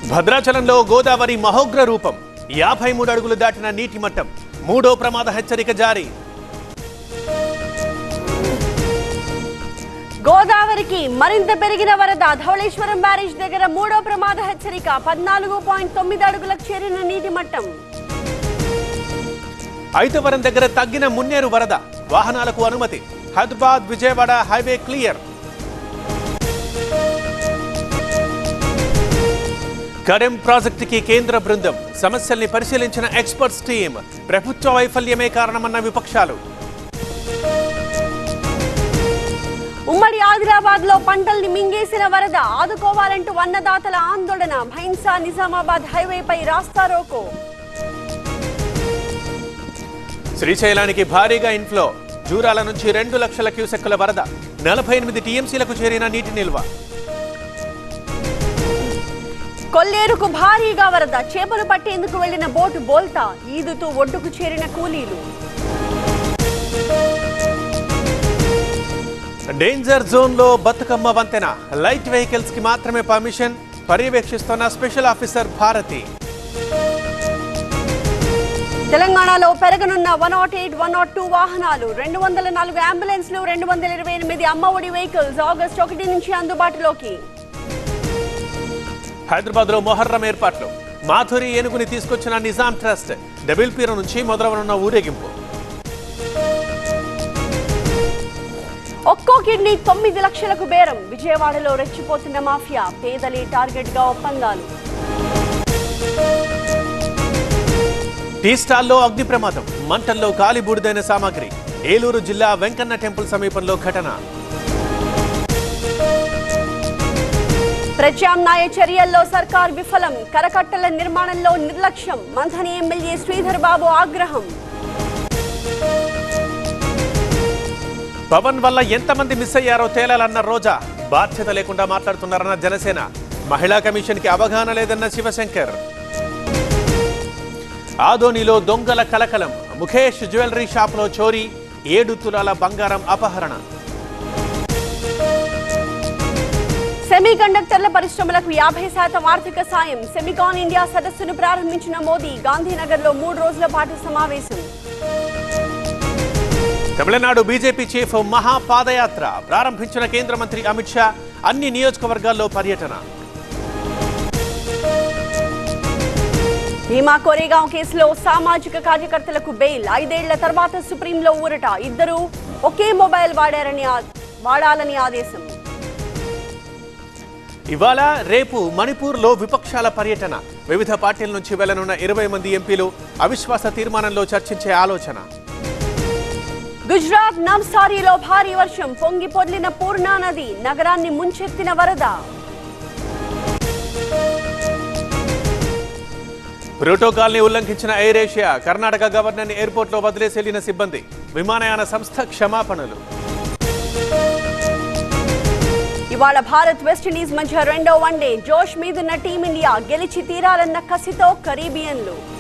భద్రాచలంలో గోదావరి మహోగ్ర రూపం యాభై మూడు అడుగులు దాటిన నీటి మట్టం మూడో ప్రమాద హెచ్చరిక జారీ గోదావరికి మరింత పెరిగిన వరద ధవళేశ్వరం బ్యారేజ్ దగ్గర మూడో ప్రమాద హెచ్చరిక పద్నాలుగు పాయింట్ తొమ్మిది అడుగులకు చేరిన నీటి మట్టం ఐతవరం దగ్గర తగ్గిన మున్నేరు వరద వాహనాలకు అనుమతి హైదరాబాద్ విజయవాడ హైవే క్లియర్ కడెం ప్రాజెక్టుకి కేంద్ర బృందం సమస్యల్ని పరిశీలించిన ఎక్స్పర్ట్స్ టీం ప్రభుత్వ వైఫల్యమే కారణమన్న విపక్షాలు ఉమ్మడి ఆదిలాబాద్ లో పంటల్ని మింగేసిన వరద ఆదుకోవాలంటూ అన్నదాతల ఆందోళన భైన్సా నిజామాబాద్ హైవేపై రాస్తారోకో శ్రీశైలానికి భారీగా ఇన్ఫ్లో జూరాల నుంచి రెండు లక్షల క్యూసెక్కుల వరద నలభై ఎనిమిది టీఎంసీలకు చేరిన నీటి నిల్వ కొల్లేరుకు భారీగా వరద చేపలు పట్టేందుకు వెళ్లిన బోటు బోల్తా ఈదుతూ ఒడ్డుకు చేరిన కూలీలు డేంజర్ జోన్ లో బతుకమ్మ వంతెన లైట్ వెహికల్స్ కి మాత్రమే పర్మిషన్ పర్యవేక్షిస్తున్న స్పెషల్ ఆఫీసర్ భారతి తెలంగాణలో పెరగనున్న one nought eight one nought two వాహనాలు రెండు వందల నాలుగు అంబులెన్స్లు రెండు వందల ఇరవై ఎనిమిది అమ్మ ఒడి వెహికల్స్ ఆగస్టు ఒకటి నుంచి అందుబాటులోకి హైదరాబాద్ లో మొహర్రం ఏర్పాట్లు మాధురి ఏనుగుని తీసుకొచ్చిన నిజాం ట్రస్ట్ డబిల్పీర నుంచి మొదలవనున్న ఊరేగింపు ఒక్కో కిడ్నీ తొమ్మిది లక్షలకు బేరం విజయవాడలో రెచ్చిపోతున్న మాఫియా పేదలే టార్గెట్ గా ఒప్పందాలు టీ స్టాల్లో అగ్ని ప్రమాదం మంటల్లో కాలి బూడిదైన సామాగ్రి ఏలూరు జిల్లా వెంకన్న టెంపుల్ సమీపంలో ఘటన ప్రత్యామ్నాయ చర్యల్లో సర్కార్ విఫలం కరకట్టల నిర్మాణంలో నిర్లక్ష్యం మంథని ఎమ్మెల్యే శ్రీధర్ బాబు ఆగ్రహం పవన్ వల్ల ఎంతమంది మిస్ అయ్యారో తేలాలన్న రోజా బాధ్యత లేకుండా మాట్లాడుతున్నారన్న జనసేన మహిళా కమిషన్ కి అవగాహన లేదన్న శివశంకర్ ఆదోనిలో దొంగల కలకలం ముఖేష్ జ్యువెలరీ షాప్లో చోరీ ఏడు తులాల బంగారం అపహరణ సెమీ కండక్టర్ల పరిశ్రమలకు యాభై శాతం ఆర్థిక సాయం సెమికాన్ ఇండియా సదస్సును ప్రారంభించిన మోదీ గాంధీనగర్లో మూడు రోజుల పాటు సమావేశం తమిళనాడు బీజేపీ చీఫ్ మహా పాదయాత్ర ప్రారంభించిన కేంద్ర మంత్రి అమిత్ షా అన్ని నియోజకవర్గాల్లో పర్యటన భీమా కోరేగాం కేసులో సామాజిక కార్యకర్తలకు బెయిల్ ఐదేళ్ల తర్వాత సుప్రీంలో ఊరట ఇద్దరు ఒకే మొబైల్ వాడారని ఆ- వాడాలని ఆదేశం ఇవాళ రేపు మణిపూర్లో విపక్షాల పర్యటన వివిధ పార్టీల నుంచి వెళ్లనున్న ఇరవై మంది ఎంపీలు అవిశ్వాస తీర్మానంలో చర్చించే ఆలోచన గుజరాత్ నవ్సారీలో భారీ వర్షం పొంగి పొర్లిన పూర్ణా నది నగరాన్ని ముంచెత్తిన వరద ప్రోటోకాల్ని ఉల్లంఘించిన ఎయిర్ ఏషియా కర్ణాటక గవర్నర్ని ఎయిర్పోర్ట్లో వదిలేసి వెళ్లిన సిబ్బంది విమానయాన సంస్థ క్షమాపణలు ఇవాళ భారత్ వెస్టిండీస్ మధ్య రెండో వన్డే జోష్ మీదున్న టీమిండియా గెలిచి తీరాలన్న కసితో కరీబియన్లు